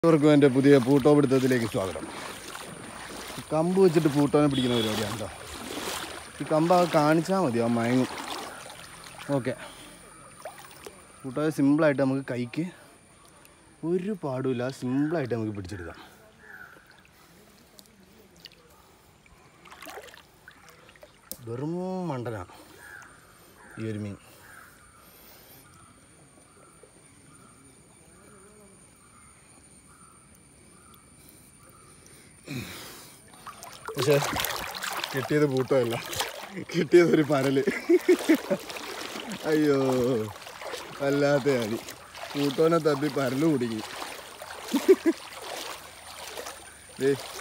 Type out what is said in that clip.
എല്ലാവർക്കും എൻ്റെ പുതിയ പൂട്ടോ പിടുത്തത്തിലേക്ക് സ്വാഗതം ഈ കമ്പ് വെച്ചിട്ട് പൂട്ടോനെ പിടിക്കുന്ന പരിപാടിയാണ് കേട്ടോ ഈ കമ്പ് ആ കാണിച്ചാൽ മതി ആ മയങ്ങും ഓക്കെ പൂട്ടോ സിമ്പിളായിട്ട് നമുക്ക് കൈക്ക് ഒരു പാടുമില്ല സിമ്പിളായിട്ട് നമുക്ക് പിടിച്ചെടുക്കാം വെറും മണ്ടനാണ് ഈ ഒരു മീൻ പക്ഷെ കിട്ടിയത് പൂട്ടമല്ല കിട്ടിയത് ഒരു പരല് അയ്യോ വല്ലാത്ത അതി പൂട്ടോനെ തപ്പി പരല് കുടുങ്ങി ദേ